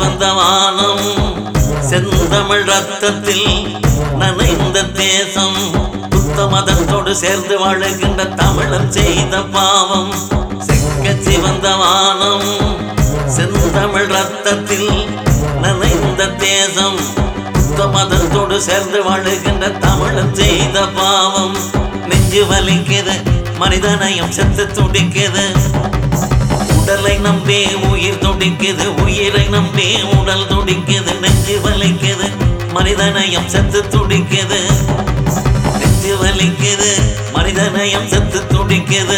சிவந்த வானம் செந்தமிழ் ரத்தத்தில் நனைந்த தேசம் புத்த மதத்தோடு சேர்ந்து வாழுகின்ற தமிழன் செய்த பாவம் செக்க சிவந்த வானம் செந்தமிழ் ரத்தத்தில் நனைந்த தேசம் புத்த மதத்தோடு சேர்ந்து வாழுகின்ற தமிழன் செய்த பாவம் நெஞ்சு வலிக்குது மனிதனையும் செத்து துடிக்குது உடலை நம்பி உயிர் துடிக்குது உயிரை நம்பி உடல் துடிக்குது நெஞ்சு வலிக்குது மனிதனையும் செத்து துடிக்குது நெஞ்சு வலிக்குது மனிதனையும் செத்து துடிக்குது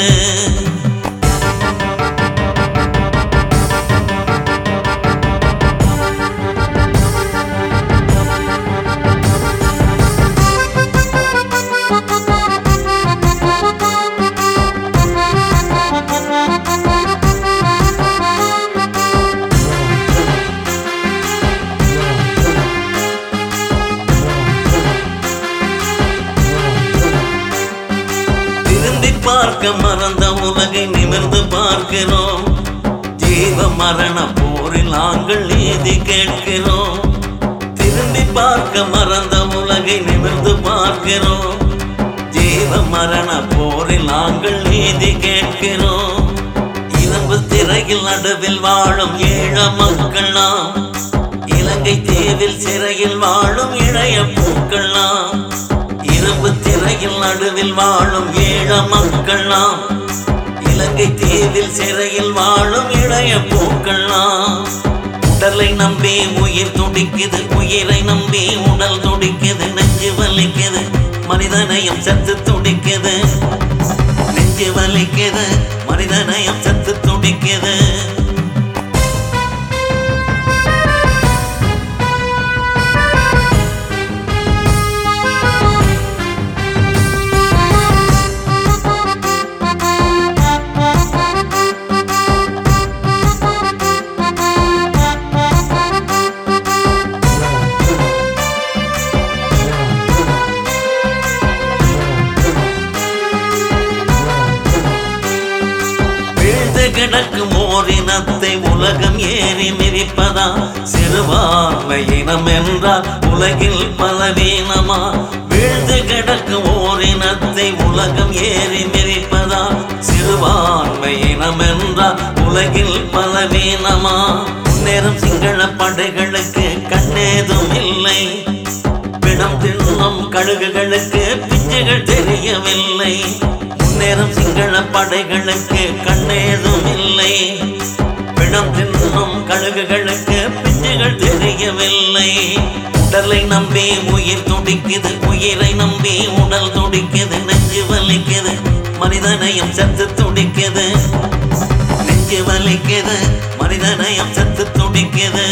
திரும்பி பார்க்க மறந்த உலகை நிமிர்ந்து பார்க்கிறோம் ஜீவ மரண போரில் நாங்கள் நீதி கேட்கிறோம் திரும்பி பார்க்க மறந்த உலகை நிமிர்ந்து பார்க்கிறோம் ஜீவ மரண போரில் நாங்கள் நீதி கேட்கிறோம் இரும்பு திரையில் நடுவில் வாழும் ஏழ மக்கள் நாம் இலங்கை தீவில் சிறையில் வாழும் இளைய பூக்கள் நாம் இரும்பு திரையில் நடுவில் வாழும் ஏழ மக்கள் நாம் இலங்கை தீவில் சிறையில் வாழும் இளைய பூக்கள் நாம் உடலை நம்பி உயிர் துடிக்குது உயிரை நம்பி உடல் துடிக்குது நெஞ்சு வலிக்குது மனிதனையும் சத்து துடிக்குது நெஞ்சு வலிக்குது மனிதனையும் சத்து துடிக்குது வீழ்ந்து கிடக்கும் ஓரினத்தை உலகம் ஏறி மிதிப்பதா சிறுபான்மை இனம் என்றால் உலகில் பலவீனமா வீழ்ந்து கிடக்கும் ஓரினத்தை உலகம் ஏறி மிதிப்பதா சிறுபான்மை இனம் என்றால் உலகில் பலவீனமா முன்னேறும் சிங்கள படைகளுக்கு கண்ணேதும் இல்லை பிணம் தின்னும் கழுகுகளுக்கு பிஞ்சுகள் தெரியவில்லை முன்னேறும் சிங்கள படைகளுக்கு கண்ணேதும் இல்லை பிணம் தின்னும் கழுகுகளுக்கு பிஞ்சுகள் தெரியவில்லை உடலை நம்பி உயிர் துடிக்குது உயிரை நம்பி உடல் துடிக்குது நெஞ்சு வலிக்குது மனிதனையும் சத்து துடிக்குது நெஞ்சு வலிக்குது மனிதனையும் சத்து துடிக்குது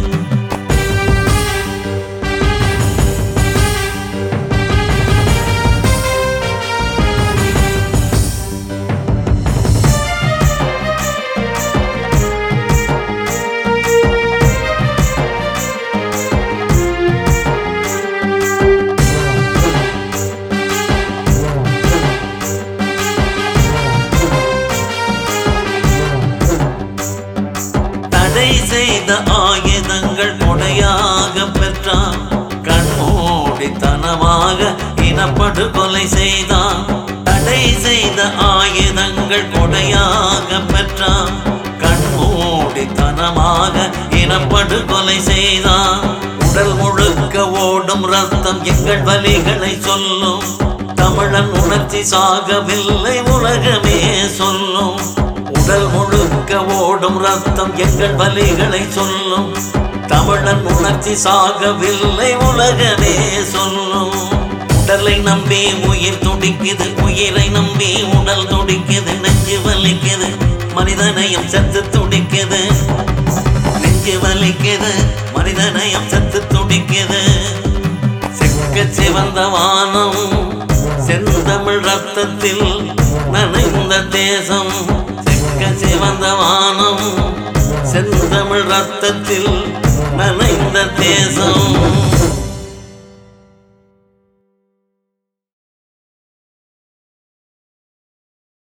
தடை செய்த ஆயுதங்கள் கொடையாக பெற்றான் கண்மூடித்தனமாக இனப்படுகொலை செய்தான் தடை செய்த ஆயுதங்கள் கொடையாக பெற்றான் கண்மூடித்தனமாக இனப்படுகொலை செய்தான் உடல் முழுக்க ஓடும் ரத்தம் எங்கள் வலிகளை சொல்லும் தமிழன் உணர்ச்சி சாகவில்லை உலகமே சொல்லும் உடல் முழுக்க ஓடும் ரத்தம் எங்கள் வலிகளை சொல்லும் தமிழன் உணர்ச்சி சாகவில்லை உலகமே சொல்லும் உடலை நம்பி உயிர் துடிக்குது உயிரை நம்பி உடல் துடிக்குது நெஞ்சு வலிக்குது மனிதனையும் சத்து துடிக்குது நெஞ்சு வலிக்குது மனிதனையும் சத்து துடிக்குது செக்க சிவந்த வானம் செந்தமிழ் ரத்தத்தில் நனைந்த தேசம் செக்க சிவந்த வானம் செந்தமிழ் ரத்தத்தில் நனைந்த தேசம்